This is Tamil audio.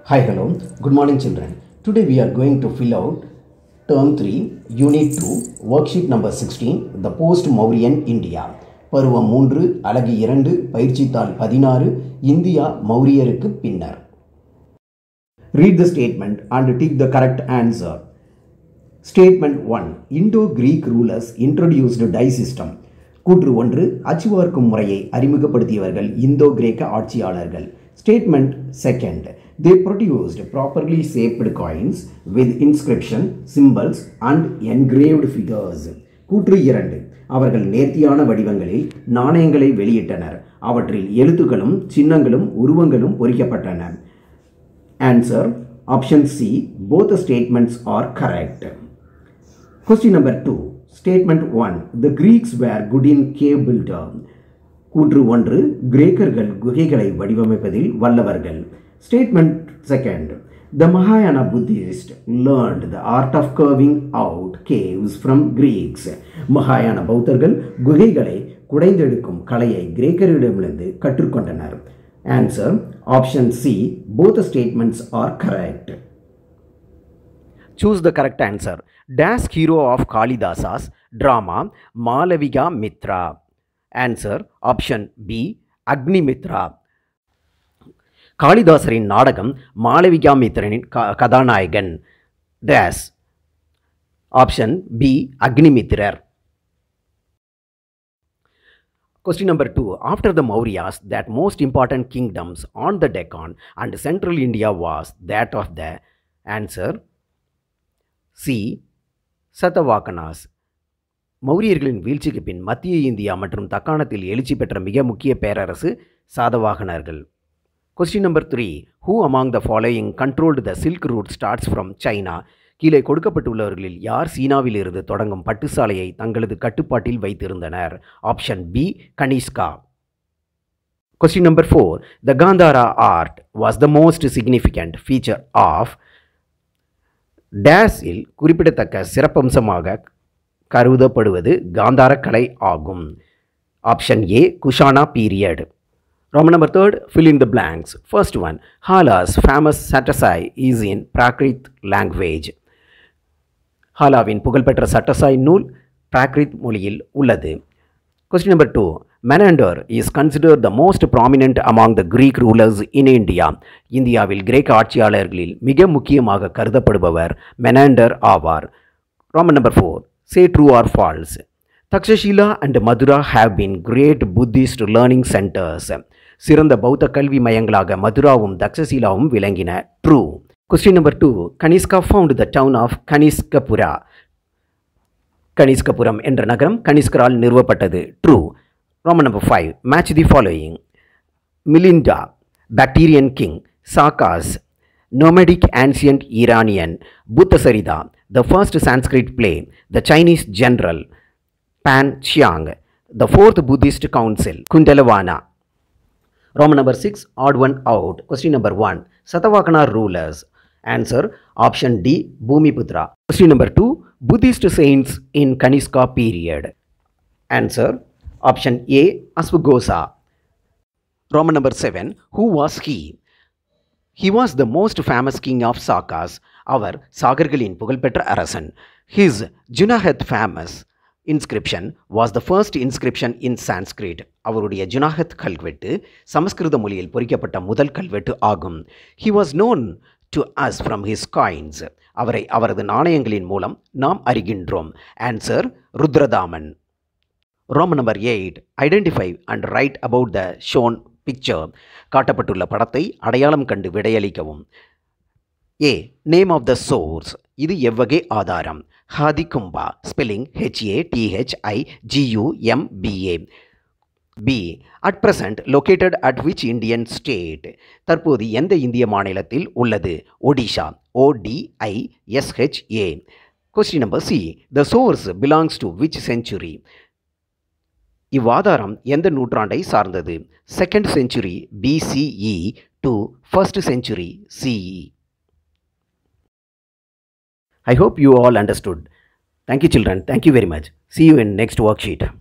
Hi, hello. Good morning, children. Today we are going to fill out Term 3, Unit 2, Worksheet number 16, The Post Mauryan India. பருவம் மூன்று அலகு இரண்டு பயிற்சித்தாள் பதினாறு இந்தியா மௌரியருக்கு பின்னர் Read the statement and take the correct answer. Statement 1 Indo-Greek rulers introduced die system. கூற்று ஒன்று அச்சுவார்க்கும் முறையை அறிமுகப்படுத்தியவர்கள் இந்தோ கிரேக்க ஆட்சியாளர்கள் statement second they produced properly shaped coins with inscription symbols and engraved figures கூற்று இரண்டு அவர்கள் நேர்த்தியான வடிவங்களில் நாணயங்களை வெளியிட்டனர் அவற்றில் எழுத்துக்களும் சின்னங்களும் உருவங்களும் பொறிக்கப்பட்டன Answer option C both statements are correct. Question number 2 Statement 1 The Greeks were good in cave builder. கூற்று ஒன்று கிரேக்கர்கள் குகைகளை வடிவமைப்பதில் வல்லவர்கள் ஸ்டேட்மெண்ட் செகண்ட் த மகாயான Buddhist learned the art of carving out caves from Greeks மகாயான பௌத்தர்கள் குகைகளை குடைந்தெடுக்கும் கலையை கிரேக்கரிடமிருந்து கற்றுக்கொண்டனர் answer option C both statements are correct Choose the correct answer. Dash hero of Kalidasa's drama Malavika Mitra. Answer option B Agnimitra காளிதாசரின் நாடகம் மாளவிகா மித்ரனின் க கதாநாயகன் டேஸ் ஆப்ஷன் பி அக்னிமித்திரர் Question number 2. After the Mauryas, that most important kingdoms on the Deccan and central India was that of the answer C Satavahanas மௌரியர்களின் வீழ்ச்சிக்கு பின் மத்திய இந்தியா மற்றும் தக்காணத்தில் எழுச்சி பெற்ற மிக முக்கிய பேரரசு சாதவாகனர்கள் question number three who among the following controlled the silk route starts from China கீழே கொடுக்கப்பட்டுள்ளவர்களில் யார் சீனாவிலிருந்து தொடங்கும் பட்டுசாலையை தங்களது கட்டுப்பாட்டில் வைத்திருந்தனர் option B Kanishka question number four the Gandhara art was the most significant feature of டேஸில் குறிப்பிடத்தக்க சிறப்பம்சமாக கருதப்படுவது காந்தார கலை ஆகும் option A Kushana period Roman number third, fill in the blanks. First one, Hala's famous satire is in Prakrit language. ஹாலாவின் புகழ்பெற்ற சட்டசாய் நூல் பிராக்ரித் மொழியில் உள்ளது question number two Menander is consider the most prominent among the Greek rulers in India இந்தியாவில் கிரேக்க ஆட்சியாளர்களில் மிக முக்கியமாக கருதப்படுபவர் மெனாண்டர் ஆவார் Roman number four say true or false Takshashila and Mathura have been great Buddhist learning centres சிறந்த பௌத்த கல்வி மையங்களாக மதுராவும் தக்ஷசீலாவும் விளங்கின true question number two Kanishka found the town of Kanishkapura Kanishkapuram என்ற நகரம் கனிஷ்கரால் நிறுவப்பட்டது true Roman number five match the following Milinda Bactrian king Sakas nomadic ancient Iranian, Buddhasarita, the first Sanskrit play, the Chinese general, Pan Chiang, the fourth Buddhist council, Kundalavana. Roman number 6, odd one out. Question number 1, Satavahana rulers. Answer option D, Bhumiputra. Question number 2, Buddhist saints in Kanishka period. Answer option A, Asvagosa. Roman number 7, who was he? He was the most famous king of Sakas அவர் சாகர்களின் புகழ்பெற்ற அரசன் his Junagadh famous inscription was the first inscription in Sanskrit அவருடைய ஜுனாஹத் கல்வெட்டு சமஸ்கிருத மொழியில் பொறிக்கப்பட்ட முதல் கல்வெட்டு ஆகும் he was known to us from his coins அவரை அவரது நாணயங்களின் மூலம் நாம் அறிகின்றோம் answer Rudradaman Roman number eight identify and write about the shown picture காட்டப்பட்டுள்ள படத்தை அடையாளம் கண்டு விடையளிக்கவும் A name of the source இது எவ்வகை ஆதாரம் Hathi Gumpha spelling H A D H I G U M P H A B at present located at which Indian state தற்போது எந்த இந்திய மாநிலத்தில் உள்ளது Odisha O D I S H A question number C the source belongs to which century இவ்வாதாரம் எந்த நூற்றாண்டை சார்ந்தது second century BCE to first century CE I hope you all understood thank you children thank you very much see you in next work sheet